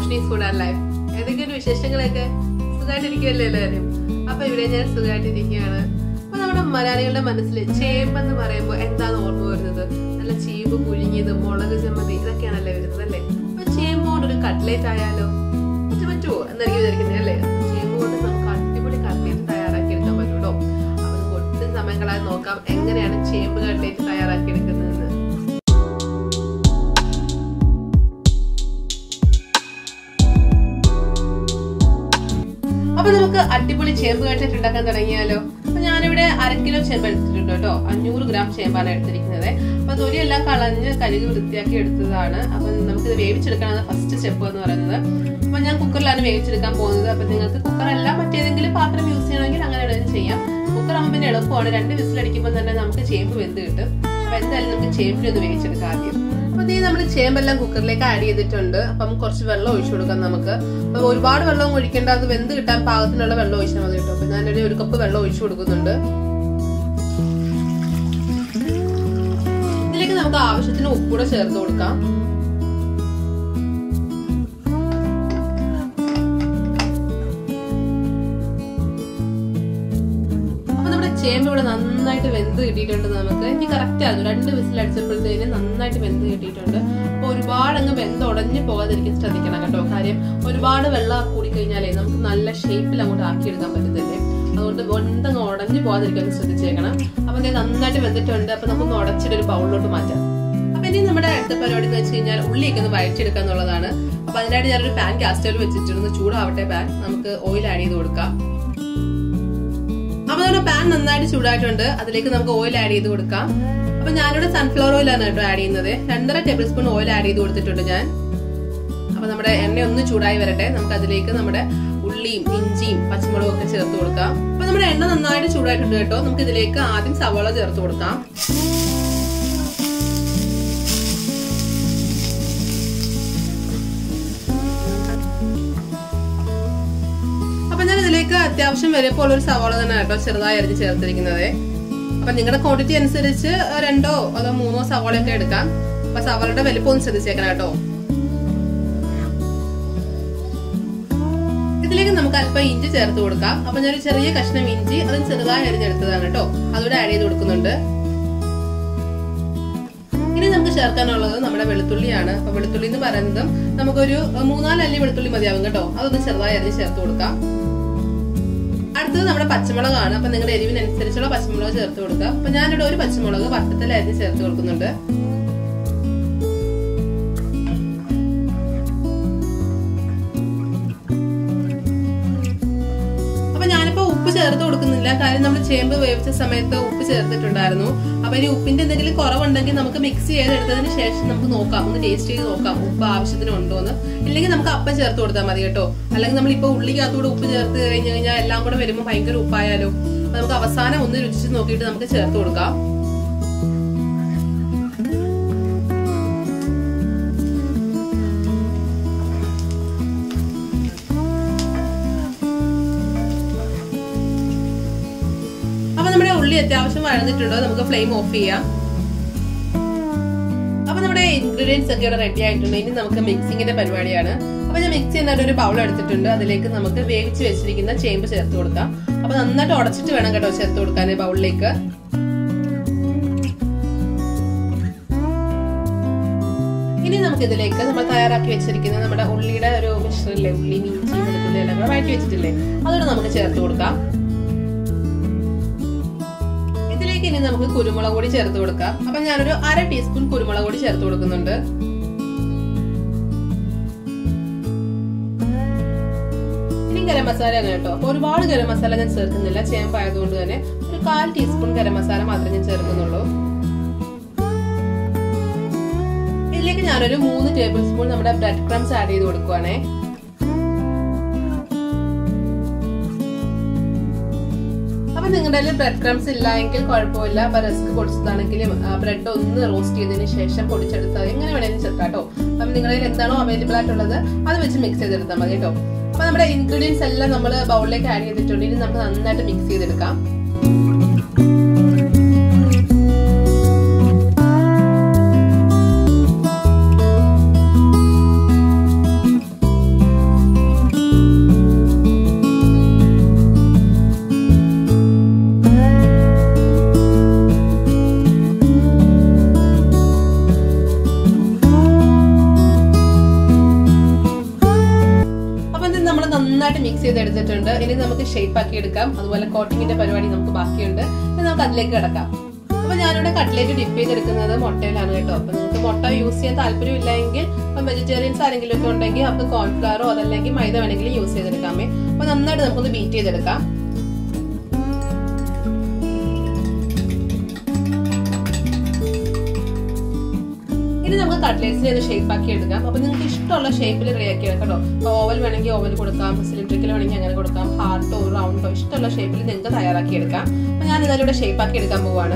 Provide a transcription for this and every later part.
Roshni food and life ഏതൊക്കെയാണ് വിശേഷങ്ങളൊക്കെ സുഖമായിട്ടിരിക്കുമല്ലോ എല്ലാവരും അപ്പൊ ഇവിടെ ഞാൻ സുഖമായിട്ടിരിക്കുകയാണ് അപ്പൊ നമ്മുടെ മലയാളികളുടെ മനസ്സിൽ ചേമ്പ് എന്ന് പറയുമ്പോൾ എന്താണ് ഓർമ്മ വരുന്നത് നല്ല ചീമ്പ് പുഴുങ്ങിയത് മുളക് ചമ്മന്തി ഇതൊക്കെയാണല്ലേ വരുന്നത് അല്ലേ അപ്പൊ ചേമ്പ് കൊണ്ട് ഒരു കട്ട്ലേറ്റ് ആയാലോ പറ്റും പറ്റുമോ എന്നായിരിക്കും വിചാരിക്കുന്നത് അല്ലേ ചേമ്പ് കൊണ്ട് നമുക്ക് അടിപൊളി കട്ട്ലേറ്റ് തയ്യാറാക്കി എടുക്കാൻ പറ്റൂട്ടോ അപ്പൊ നമുക്ക് ഒട്ടും സമയം കളയാതെ നോക്കാം എങ്ങനെയാണ് ചേമ്പ് കട്ട്ലേറ്റ് തയ്യാറാക്കി എടുക്കുന്നതെന്ന് അപ്പൊ നമുക്ക് അടിപൊളി ചേമ്പ് കട്ട്ലേറ്റ് ഉണ്ടാക്കാൻ തുടങ്ങിയാലോ അപ്പൊ ഞാനിവിടെ അര കിലോ ചേമ്പ് എടുത്തിട്ടുണ്ട് കേട്ടോ അഞ്ഞൂറ് ഗ്രാം ചേമ്പാണ് എടുത്തിരിക്കുന്നത് അപ്പൊ തൊലിയെല്ലാം കളഞ്ഞ് കഴുകി വൃത്തിയാക്കി എടുത്തതാണ് അപ്പൊ നമുക്ക് ഇത് വേവിച്ചെടുക്കാനാണ് ഫസ്റ്റ് സ്റ്റെപ്പ് എന്ന് പറയുന്നത് അപ്പൊ ഞാൻ കുക്കറിലാണ് വേവിച്ചെടുക്കാൻ പോകുന്നത് അപ്പൊ നിങ്ങൾക്ക് കുക്കറല്ല മറ്റേതെങ്കിലും പാത്രം യൂസ് ചെയ്യണമെങ്കിൽ അങ്ങനെ വേണമെങ്കിൽ ചെയ്യാം കുക്കർ ആകുമ്പോൾ പിന്നെ എളുപ്പമാണ് രണ്ട് വിസിലടിക്കുമ്പോൾ തന്നെ നമുക്ക് ചേമ്പ് വെന്ത് കിട്ടും അപ്പൊ എന്തായാലും നമുക്ക് ചേമ്പിനെ ഒന്ന് വേവിച്ചെടുക്കാം ആദ്യം അപ്പൊ നീ നമ്മൾ ചേമ്പെല്ലാം കുക്കറിലേക്ക് ആഡ് ചെയ്തിട്ടുണ്ട് അപ്പം കുറച്ച് വെള്ളം ഒഴിച്ചു കൊടുക്കാം നമുക്ക് അപ്പൊ ഒരുപാട് വെള്ളം ഒഴിക്കേണ്ട അത് വെന്ത് കിട്ടാൻ പാകത്തിനുള്ള വെള്ളം ഒഴിച്ചാൽ മതി കേട്ടോ അപ്പൊ ഞാനൊരു ഒരു കപ്പ് വെള്ളം ഒഴിച്ചു കൊടുക്കുന്നുണ്ട് ഇതിലേക്ക് നമുക്ക് ആവശ്യത്തിന് ഉപ്പ് കൂടെ ചേർത്ത് കൊടുക്കാം അപ്പൊ നമ്മുടെ ചേമ്പ് ഇവിടെ നന്നായിട്ട് വെന്ത് കിട്ടിയിട്ടുണ്ട് നമുക്ക് എനിക്ക് കറക്റ്റ് ആയിരുന്നു രണ്ട് വിസിൽ അടിച്ചപ്പോഴത്തേന് നന്നായിട്ട് വെന്ത് കിട്ടിയിട്ടുണ്ട് അപ്പൊ ഒരുപാട് അങ്ങ് വെന്ത് ഉടഞ്ഞു പോകാതിരിക്കാൻ ശ്രദ്ധിക്കണം കേട്ടോ കാര്യം ഒരുപാട് വെള്ളം കൂടി കഴിഞ്ഞാലേ നമുക്ക് നല്ല ഷേപ്പിൽ അങ്ങോട്ട് ആക്കിയെടുക്കാൻ പറ്റത്തില്ലേ അതുകൊണ്ട് വെന്തങ്ങ് ഉടഞ്ഞു പോകാതിരിക്കാൻ ശ്രദ്ധിച്ചേക്കണം അപ്പൊ ഇത് നന്നായിട്ട് വെന്തിട്ടുണ്ട് അപ്പൊ നമുക്ക് ഉടച്ചിട്ട് ഒരു ബൗളിലോട്ട് മാറ്റാം അപ്പൊ ഇനി നമ്മുടെ അടുത്ത പരിപാടി എന്ന് വെച്ച് കഴിഞ്ഞാൽ ഉള്ളിയൊക്കെ ഒന്ന് വഴച്ചെടുക്കുക എന്നുള്ളതാണ് അപ്പൊ അതിനായിട്ട് ഞാനൊരു പാൻ ഗ്യാസ് വെച്ചിട്ടുണ്ട് ചൂടാവട്ടെ പാൻ നമുക്ക് ഓയിൽ ആഡ് ചെയ്ത് കൊടുക്കാം അപ്പൊ നമ്മുടെ പാൻ നന്നായിട്ട് ചൂടായിട്ടുണ്ട് അതിലേക്ക് നമുക്ക് ഓയിൽ ആഡ് ചെയ്ത് കൊടുക്കാം അപ്പൊ ഞാനിവിടെ സൺഫ്ലവർ ഓയിലാണ് കേട്ടോ ആഡ് ചെയ്യുന്നത് രണ്ടര ടേബിൾ സ്പൂൺ ഓയിൽ ആഡ് ചെയ്ത് കൊടുത്തിട്ടുണ്ട് ഞാൻ അപ്പൊ നമ്മുടെ എണ്ണ ഒന്ന് ചൂടായി വരട്ടെ നമുക്ക് അതിലേക്ക് നമ്മുടെ ഉള്ളിയും ഇഞ്ചിയും പച്ചമുളകും ഒക്കെ ചേർത്ത് കൊടുക്കാം അപ്പൊ നമ്മുടെ എണ്ണ നന്നായിട്ട് ചൂടായിട്ടുണ്ട് കേട്ടോ നമുക്ക് ഇതിലേക്ക് ആദ്യം സവാള ചേർത്ത് കൊടുക്കാം അപ്പൊ ഞാൻ ഇതിലേക്ക് അത്യാവശ്യം വലുപ്പമുള്ള ഒരു സവാള തന്നെ കേട്ടോ ചെറുതായി അരിഞ്ഞ് ചേർത്തിരിക്കുന്നത് അപ്പൊ നിങ്ങളുടെ ക്വാണ്ടിറ്റി അനുസരിച്ച് രണ്ടോ അതോ മൂന്നോ സവാളയൊക്കെ എടുക്കാം അപ്പൊ സവാളയുടെ വലുപ്പം ഒന്ന് ശ്രദ്ധിച്ചേക്കണം കേട്ടോ ഇതിലേക്ക് നമുക്ക് അല്പം ഇഞ്ചി ചേർത്ത് കൊടുക്കാം അപ്പൊ ഞാനൊരു ചെറിയ കഷ്ണം ഇഞ്ചി അത് ചെറുതായി അരിഞ്ഞെടുത്തതാണ് കേട്ടോ അതുകൂടെ ആഡ് ചെയ്ത് കൊടുക്കുന്നുണ്ട് ഇനി നമുക്ക് ചേർക്കാനുള്ളത് നമ്മുടെ വെളുത്തുള്ളിയാണ് അപ്പൊ വെളുത്തുള്ളി എന്ന് പറയുന്നത് നമുക്കൊരു മൂന്നാല് അല്ലി വെളുത്തുള്ളി മതിയാവും കേട്ടോ അതൊന്ന് ചെറുതായി അരിഞ്ഞ് ചേർത്ത് കൊടുക്കാം അടുത്തത് നമ്മുടെ പച്ചമുളകാണ് അപ്പൊ നിങ്ങളുടെ എരിവിനനുസരിച്ചുള്ള പച്ചമുളക് ചേർത്ത് കൊടുക്കുക അപ്പൊ ഞാനിവിടെ ഒരു പച്ചമുളക് വട്ടത്തിൽ അരിഞ്ഞ് ചേർത്ത് കൊടുക്കുന്നുണ്ട് അപ്പൊ ഞാനിപ്പോ ഉപ്പ് ചേർത്ത് കൊടുക്കുന്നില്ല കാര്യം നമ്മൾ ചേമ്പ് വേവിച്ച സമയത്ത് ഉപ്പ് ചേർത്തിട്ടുണ്ടായിരുന്നു അപ്പൊ ഇനി ഉപ്പിന്റെ എന്തെങ്കിലും കുറവുണ്ടെങ്കിൽ നമുക്ക് മിക്സ് ചെയ്തെടുത്തതിന് ശേഷം നമുക്ക് നോക്കാം ഒന്ന് ടേസ്റ്റ് ചെയ്ത് നോക്കാം ഉപ്പ് ആവശ്യത്തിന് ഉണ്ടോ എന്ന് ഇല്ലെങ്കിൽ നമുക്ക് അപ്പം ചേർത്ത് കൊടുത്താൽ മതി കേട്ടോ അല്ലെങ്കിൽ നമ്മൾ ഇപ്പൊ ഉള്ളിക്കകത്തൂടെ ഉപ്പ് ചേർത്ത് കഴിഞ്ഞ് കഴിഞ്ഞാൽ എല്ലാം കൂടെ വരുമ്പോൾ ഭയങ്കര ഉപ്പായാലോ അപ്പൊ നമുക്ക് അവസാനം ഒന്ന് രുചിച്ച് നോക്കിയിട്ട് നമുക്ക് ചേർത്ത് കൊടുക്കാം അപ്പൊ നമ്മുടെ ഉള്ളി അത്യാവശ്യം വഴന്നിട്ടുണ്ടോ നമുക്ക് ഫ്ലെയിം ഓഫ് ചെയ്യാം അപ്പൊ നമ്മുടെ ഇൻഗ്രീഡിയൻസ് ഒക്കെ ഇവിടെ റെഡി ആയിട്ടുണ്ട് ഇനി നമുക്ക് മിക്സിങ്ങിന്റെ പരിപാടിയാണ് അപ്പൊ ഞാൻ മിക്സ് ചെയ്യുന്ന ഒരു ബൗൾ എടുത്തിട്ടുണ്ട് അതിലേക്ക് നമുക്ക് വേവിച്ച് വെച്ചിരിക്കുന്ന ചേമ്പ് ചേർത്ത് കൊടുക്കാം അപ്പൊ നന്നായിട്ട് ഉടച്ചിട്ട് വേണം കേട്ടോ ചേർത്ത് കൊടുക്കാൻ ബൗളിലേക്ക് ഇനി നമുക്ക് ഇതിലേക്ക് നമ്മൾ തയ്യാറാക്കി വെച്ചിരിക്കുന്ന നമ്മുടെ ഉള്ളിയുടെ ഒരു മിശ്രില്ലേ ഉള്ളി ഇഞ്ചി വെളുത്തുള്ളി എല്ലാം കൂടെ വഴറ്റി വെച്ചിട്ടില്ലേ അതോടെ നമുക്ക് ചേർത്ത് കൊടുക്കാം ഇതിലേക്ക് ഇനി നമുക്ക് കുരുമുളക് പൊടി ചേർത്ത് കൊടുക്കാം അപ്പൊ ഞാനൊരു അര ടീസ്പൂൺ കുരുമുളക് പൊടി ചേർത്ത് കൊടുക്കുന്നുണ്ട് ഇനി ഗരം മസാല ആണ് കേട്ടോ അപ്പൊ ഒരുപാട് ഗരം മസാല ഞാൻ ചേർക്കുന്നില്ല ചേമ്പായതുകൊണ്ട് തന്നെ ഒരു കാൽ ടീസ്പൂൺ ഗരം മസാല മാത്രമേ ഞാൻ ചേർക്കുന്നുള്ളൂ ഇതിലേക്ക് ഞാനൊരു മൂന്ന് ടേബിൾ സ്പൂൺ നമ്മുടെ ബ്രെഡ് ക്രംസ് ആഡ് ചെയ്ത് കൊടുക്കുവാണേ അപ്പൊ നിങ്ങളുടെ കയ്യിൽ ബ്രെഡ് ക്രംസ് ഇല്ല എങ്കിൽ കുഴപ്പമില്ല അപ്പൊ റസ്ക് പൊടിച്ചതാണെങ്കിലും ബ്രെഡ് ഒന്ന് റോസ്റ്റ് ചെയ്തതിന് ശേഷം പൊടിച്ചെടുത്താൽ എങ്ങനെ വേണമെങ്കിലും ചേർക്കാം കേട്ടോ അപ്പൊ നിങ്ങളുടെ കയ്യിൽ എന്താണോ അവൈലബിൾ ആയിട്ടുള്ളത് അത് വെച്ച് മിക്സ് ചെയ്തെടുത്താൽ മതി കേട്ടോ അപ്പൊ നമ്മുടെ ഇൻഗ്രീഡിയൻസ് എല്ലാം നമ്മൾ ബൗളിലേക്ക് ആഡ് ചെയ്തിട്ടുണ്ട് ഇനി നമുക്ക് നന്നായിട്ട് മിക്സ് ചെയ്തെടുക്കാം ഇനി നമുക്ക് ഷേപ്പ് ആക്കി എടുക്കാം അതുപോലെ കോട്ടിങ്ങിന്റെ പരിപാടി നമുക്ക് ബാക്കിയുണ്ട് ഇനി നമുക്ക് അതിലേക്ക് കിടക്കാം അപ്പൊ ഞാനിവിടെ കട്ട്ലേറ്റ് ഡിപ്പ് ചെയ്തെടുക്കുന്നത് മുട്ടയിലാണ് കേട്ടോ അപ്പൊ നിങ്ങൾക്ക് മുട്ട യൂസ് ചെയ്യാൻ താല്പര്യമില്ല എങ്കിൽ വെജിറ്റേറിയൻസ് ആരെങ്കിലും ഒക്കെ ഉണ്ടെങ്കിൽ നമുക്ക് കോൺഫ്ലവറോ അതല്ലെങ്കിൽ മൈദ വേണമെങ്കിലും യൂസ് ചെയ്തെടുക്കാമേ അപ്പൊ നന്നായിട്ട് നമുക്കൊന്ന് ബീറ്റ് ചെയ്തെടുക്കാം ഇനി നമുക്ക് കട്ട്ലേറ്റ്സിനെ ഒന്ന് ഷേപ്പ് ആക്കി എടുക്കാം അപ്പൊ നിങ്ങൾക്ക് ഇഷ്ടമുള്ള ഷേപ്പിൽ റെഡിയാക്കി എടുക്കാം കേട്ടോ അപ്പൊ ഓവൽ വേണമെങ്കിൽ ഓവൽ കൊടുക്കാം സിലിണ്ടറിക്കൽ വേണമെങ്കിൽ അങ്ങനെ കൊടുക്കാം ഹാർട്ടോ റൗണ്ടോ ഇഷ്ടമുള്ള ഷേപ്പിൽ നിങ്ങൾക്ക് തയ്യാറാക്കി എടുക്കാം അപ്പൊ ഞാൻ ഇതിലൂടെ ഷേപ്പ് ആക്കി എടുക്കാൻ പോവാണ്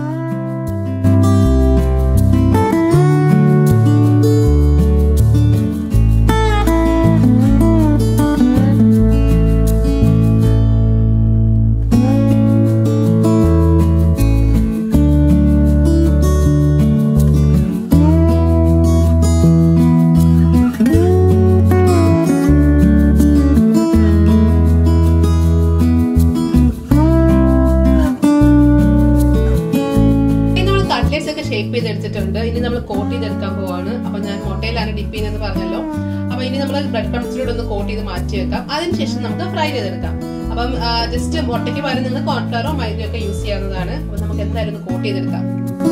കട്ട്ലേറ്റ്സ് ഒക്കെ ഷേപ്പ് ചെയ്തെടുത്തിട്ടുണ്ട് ഇനി നമ്മൾ കോട്ട് ചെയ്തെടുക്കാൻ പോവാണ് അപ്പൊ ഞാൻ മുട്ടയിലാണ് ഡിപ്പ് ചെയ്യുന്നത് പറഞ്ഞല്ലോ അപ്പൊ ഇനി നമ്മൾ ബ്രെഡ് ക്രംസിലൂടെ ഒന്ന് കോട്ട് ചെയ്ത് മാറ്റി വെക്കാം അതിനുശേഷം നമുക്ക് ഫ്രൈ ചെയ്തെടുക്കാം അപ്പം ജസ്റ്റ് മുട്ടയ്ക്ക് പകരം നിങ്ങൾ കോൺഫ്ലവറോ മൈദയോ ഒക്കെ യൂസ് ചെയ്യാവുന്നതാണ് അപ്പൊ നമുക്ക് എന്തായാലും ഒന്ന് കോട്ട് ചെയ്തെടുക്കാം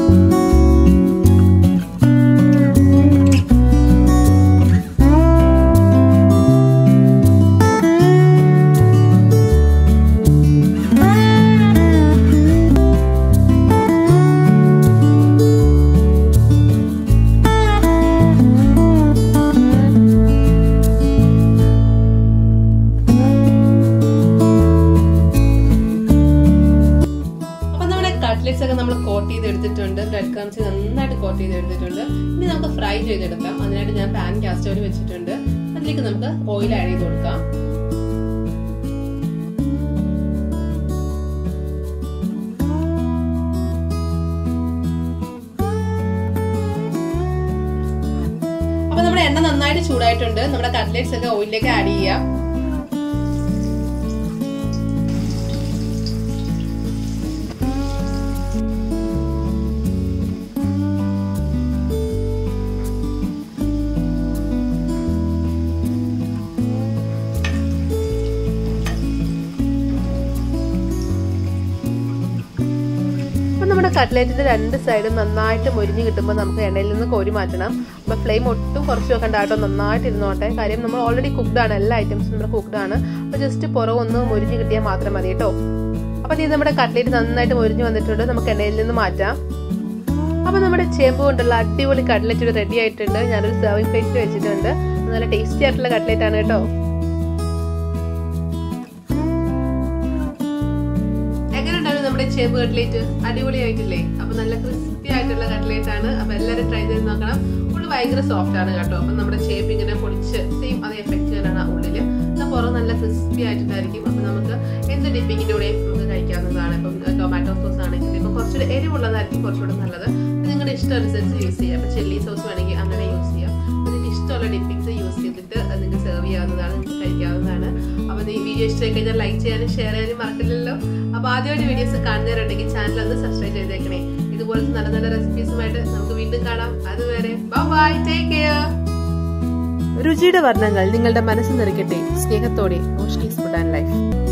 കട്ട്ലെറ്റ്സ് ഒക്കെ നമ്മൾ കോട്ട് ചെയ്ത് എടുത്തിട്ടുണ്ട് ബ്രെഡ് ക്രംസ് നന്നായിട്ട് കോട്ട് ചെയ്ത് എടുത്തിട്ടുണ്ട് ഇനി നമുക്ക് ഫ്രൈ ചെയ്തെടുക്കാം അതിനായിട്ട് ഞാൻ പാൻ ഗ്യാസ് സ്റ്റോവ് വെച്ചിട്ടുണ്ട് അതിലേക്ക് നമുക്ക് ഓയിൽ ആഡ് ചെയ്ത് കൊടുക്കാം അപ്പൊ നമ്മുടെ എണ്ണ നന്നായിട്ട് ചൂടായിട്ടുണ്ട് നമ്മുടെ കട്ട്ലെറ്റ്സ് ഒക്കെ ഓയിലിലേക്ക് ആഡ് ചെയ്യാം നമ്മുടെ കട്ട്ലേറ്റിന്റെ രണ്ട് സൈഡും നന്നായിട്ട് മൊരിഞ്ഞ് കിട്ടുമ്പോൾ നമുക്ക് എണ്ണയിൽ നിന്ന് കോരി മാറ്റണം അപ്പോൾ ഫ്ലെയിം ഒട്ടും കുറച്ച് വെക്കണ്ട കേട്ടോ നന്നായിട്ട് ഇരുന്നോട്ടെ കാര്യം നമ്മൾ ഓൾറെഡി കുക്ക്ഡ് ആണ് എല്ലാ ഐറ്റംസും നമ്മൾ കുക്ക്ഡ് ആണ് അപ്പോൾ ജസ്റ്റ് പുറകൊന്ന് മൊരിഞ്ഞ് കിട്ടിയാൽ മാത്രം മതി കേട്ടോ അപ്പോൾ ഇത് നമ്മുടെ കട്ട്ലേറ്റ് നന്നായിട്ട് മൊരിഞ്ഞ് വന്നിട്ടുണ്ട് നമുക്ക് എണ്ണയിൽ നിന്ന് മാറ്റാം അപ്പോൾ നമ്മുടെ ചേമ്പ് കൊണ്ടുള്ള അടിപൊളി കട്ട്ലേറ്റ് റെഡി ആയിട്ടുണ്ട് ഞാനൊരു സെർവിംഗ് പ്ലേറ്റിൽ വെച്ചിട്ടുണ്ട് നല്ല ടേസ്റ്റി ആയിട്ടുള്ള കട്ട്ലേറ്റ് ആണ് കേട്ടോ എങ്ങനെയുണ്ടാവും നമ്മുടെ ചേമ്പ് കട്ട്ലേറ്റ് അടിപൊളിയായിട്ടില്ലേ അപ്പൊ നല്ല ക്രിസ്പി ആയിട്ടുള്ള കട്ട്ലേറ്റ് ആണ് അപ്പൊ എല്ലാവരും ട്രൈ ചെയ്ത് നോക്കണം ഉള്ളു ഭയങ്കര സോഫ്റ്റ് ആണ് കേട്ടോ അപ്പൊ നമ്മുടെ ചേമ്പ് ഇങ്ങനെ പൊടിച്ച് സെയിം അതേ എഫക്റ്റ് തന്നെയാണ് ഉള്ളില് എന്നാൽ പുറം നല്ല ക്രിസ്പി ആയിട്ടുണ്ടായിരിക്കും അപ്പൊ നമുക്ക് എന്ത് ഡിപ്പിങ്ങിന്റെ കൂടെയും നമുക്ക് കഴിക്കാവുന്നതാണ് ഇപ്പം ടൊമാറ്റോ സോസ് ആണെങ്കിൽ ഇപ്പൊ കുറച്ചുകൂടി എരിവുള്ളതായിരിക്കും കുറച്ചുകൂടി നല്ലത് നിങ്ങളുടെ ഇഷ്ടം അനുസരിച്ച് യൂസ് ചെയ്യാം അപ്പൊ ചില്ലി സോസ് വേണമെങ്കിൽ അങ്ങനെ യൂസ് ചെയ്യാം അപ്പൊ നിങ്ങൾക്ക് ഇഷ്ടമുള്ള ഡിപ്പിങ്സ് യൂസ് ചെയ്തിട്ട് അത് നിങ്ങൾക്ക് സെർവ് ചെയ്യാവുന്നതാണ് നിങ്ങൾക്ക് കഴിക്കാവുന്നതാണ് അപ്പൊ ഈ വീഡിയോ ഇഷ്ടമായി കഴിഞ്ഞാൽ ലൈക്ക് ചെയ്യാനും ഷെയർ ചെയ്യാനും മറക്കില്ലല്ലോ അപ്പൊ ആദ്യമായിട്ട് വീഡിയോസ് കാണുന്നവരുണ്ടെങ്കിൽ ചാനൽ ഒന്ന് സബ്സ്ക്രൈബ് ചെയ്തേക്കണേ ഇതുപോലത്തെ നല്ല നല്ല റെസിപ്പീസുമായിട്ട് നമുക്ക് വീണ്ടും കാണാം അതുവരെ ബൈ ടേക്ക് കെയർ രുചിയുടെ വർണ്ണങ്ങൾ നിങ്ങളുടെ മനസ്സ് നിറയ്ക്കട്ടെ സ്നേഹത്തോടെ റോഷ്നീസ് ഫുഡ് ആൻഡ് ലൈഫ്